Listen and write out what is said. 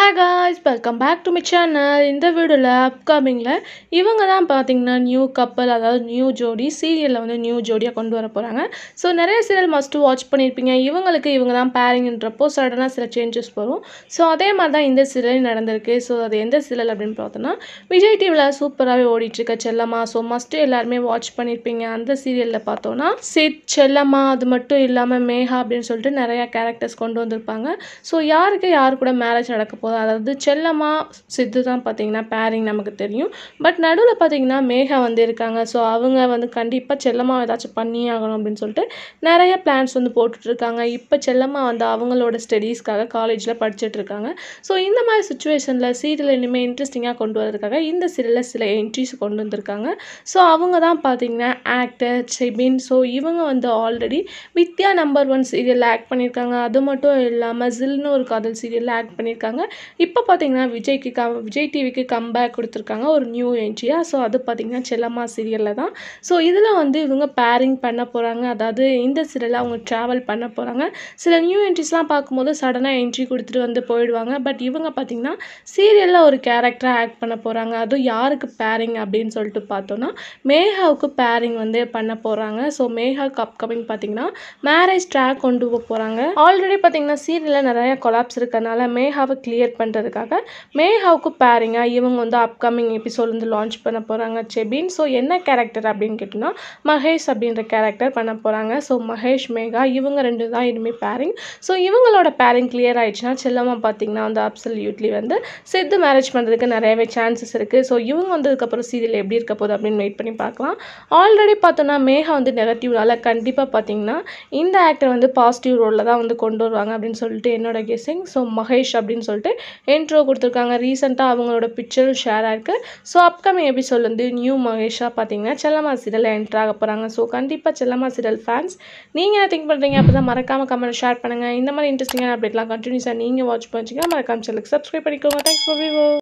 hi guys welcome back to my channel இந்த வீடியோவில் அப்கமிங்கில் இவங்க தான் பார்த்தீங்கன்னா நியூ கப்பல் அதாவது நியூ ஜோடி சீரியலில் வந்து நியூ ஜோடியாக கொண்டு வர போகிறாங்க ஸோ நிறைய சீரியல் மஸ்ட்டு வாட்ச் பண்ணியிருப்பீங்க இவங்களுக்கு இவங்க தான் பேரிங்ன்றப்போ சடனாக சில சேஞ்சஸ் வரும் ஸோ அதே மாதிரி தான் இந்த சீரியல் நடந்திருக்கு ஸோ அது எந்த சீரியல் அப்படின்னு பார்த்தோன்னா விஜய் டிவியில் சூப்பராகவே ஓடிட்டுருக்க செல்லம்மா ஸோ மஸ்ட்டு எல்லாருமே வாட்ச் பண்ணியிருப்பீங்க அந்த சீரியலில் பார்த்தோன்னா சித் செல்லம்மா அது மட்டும் இல்லாமல் மேகா அப்படின்னு சொல்லிட்டு நிறையா கேரக்டர்ஸ் கொண்டு வந்திருப்பாங்க ஸோ யாருக்கு யார் கூட மேரேஜ் நடக்க போகுது அதாவது செல்லம்மா சித்து தான் பார்த்தீங்கன்னா பேரிங் நமக்கு தெரியும் பட் நடுவில் பார்த்தீங்கன்னா மேகா வந்து இருக்காங்க ஸோ அவங்க வந்து கண்டிப்பாக செல்லம்மா ஏதாச்சும் பண்ணியே ஆகணும் அப்படின்னு சொல்லிட்டு நிறைய பிளான்ஸ் வந்து போட்டுட்ருக்காங்க இப்போ செல்லம்மா வந்து அவங்களோட ஸ்டடீஸ்க்காக காலேஜில் படிச்சுட்டு இருக்காங்க ஸோ இந்த மாதிரி சுச்சுவேஷனில் சீரியல் இனிமேல் இன்ட்ரெஸ்டிங்காக கொண்டு வரதுக்காக இந்த சீரியலில் சில என்ட்ரிஸ் கொண்டு வந்திருக்காங்க ஸோ அவங்க தான் பார்த்தீங்கன்னா ஆக்டர் செபின் ஸோ இவங்க வந்து ஆல்ரெடி வித்யா நம்பர் ஒன் சீரியலில் ஆக்ட் பண்ணியிருக்காங்க அது மட்டும் இல்லாமல் ஜில்னு ஒரு காதல் சீரியலில் ஆக்ட் பண்ணியிருக்காங்க இப்போ பார்த்தீங்கன்னா விஜய்க்கு கம் விஜய் டிவிக்கு கம்பேக் கொடுத்துருக்காங்க ஒரு நியூ என்ட்ரியாக ஸோ அது பார்த்தீங்கன்னா செல்லம்மா சீரியலில் தான் ஸோ இதில் வந்து இவங்க பேரிங் பண்ண போகிறாங்க அதாவது இந்த சீரியலில் அவங்க ட்ராவல் பண்ண போகிறாங்க சில நியூ என்ட்ரிஸ்லாம் பார்க்கும்போது சடனாக என்ட்ரி கொடுத்துட்டு வந்து போயிடுவாங்க பட் இவங்க பார்த்தீங்கன்னா சீரியலில் ஒரு கேரக்டராக ஆக்ட் பண்ண போகிறாங்க அதுவும் யாருக்கு பேரிங் அப்படின்னு சொல்லிட்டு பார்த்தோன்னா மேகாவுக்கு பேரிங் வந்து பண்ண போகிறாங்க ஸோ மேகாவுக்கு அப்கமிங் பார்த்தீங்கன்னா மேரேஜ் ட்ராக் கொண்டு போக போகிறாங்க ஆல்ரெடி பார்த்தீங்கன்னா சீரியலில் நிறைய கொலாப்ஸ் இருக்கனால மேகாவை கிளியர் பண்ணுறதுக்காக மேகாவுக்கு பேரிங்காக இவங்க வந்து அப்கமிங் எபிசோட் வந்து லான்ச் பண்ண போகிறாங்க செபின் ஸோ என்ன கேரக்டர் அப்படின்னு கேட்டோம்னா மகேஷ் அப்படின்ற கேரக்டர் பண்ண போகிறாங்க ஸோ மகேஷ் மேகா இவங்க ரெண்டு தான் இனிமேல் பேரிங் ஸோ இவங்களோட பேரிங் கிளியர் ஆயிடுச்சுன்னா செல்லமாக பார்த்தீங்கன்னா வந்து அப்சல்யூட்லி வந்து சித்து மேரேஜ் பண்ணுறதுக்கு நிறையவே சான்சஸ் இருக்குது ஸோ இவங்க வந்ததுக்கப்புறம் சீரியல் எப்படி இருக்க போகுது அப்படின்னு வெயிட் பண்ணி பார்க்கலாம் ஆல்ரெடி பார்த்தோன்னா மேகா வந்து நெகட்டிவ்னால கண்டிப்பாக பார்த்தீங்கன்னா இந்த ஆக்டர் வந்து பாசிட்டிவ் ரோலில் தான் வந்து கொண்டு வருவாங்க அப்படின்னு சொல்லிட்டு என்னோட கெஸிங் ஸோ மகேஷ் அப்படின்னு சொல்லிட்டு இன்ட்ரோ கொடுத்துருக்காங்க ரீசெண்டாக அவங்களோட பிக்சர் ஷேர் ஆயிருக்கு ஸோ அப்கமிங் எபிசோட் வந்து நியூ மகேஷாக பார்த்தீங்கன்னா செல்லம்மா சீரியல் என்ட்ரு ஆக போகிறாங்க ஸோ கண்டிப்பாக செல்லம்மா சீரியல் ஃபேன்ஸ் நீங்கள் என்ன திங்க் பண்ணுறீங்க அப்போ தான் மறக்காமல் கமெண்ட் ஷேர் பண்ணுங்கள் இந்த மாதிரி இன்ட்ரெஸ்டிங்கான அப்டேட்லாம் கண்டினியூஸாக நீங்கள் வாட்ச் பண்ணிச்சிங்கன்னா மறக்காம சேனலுக்கு சப்ஸ்கிரைப் பண்ணிக்கோங்க தேங்க்ஸ் ஃபார் விவோ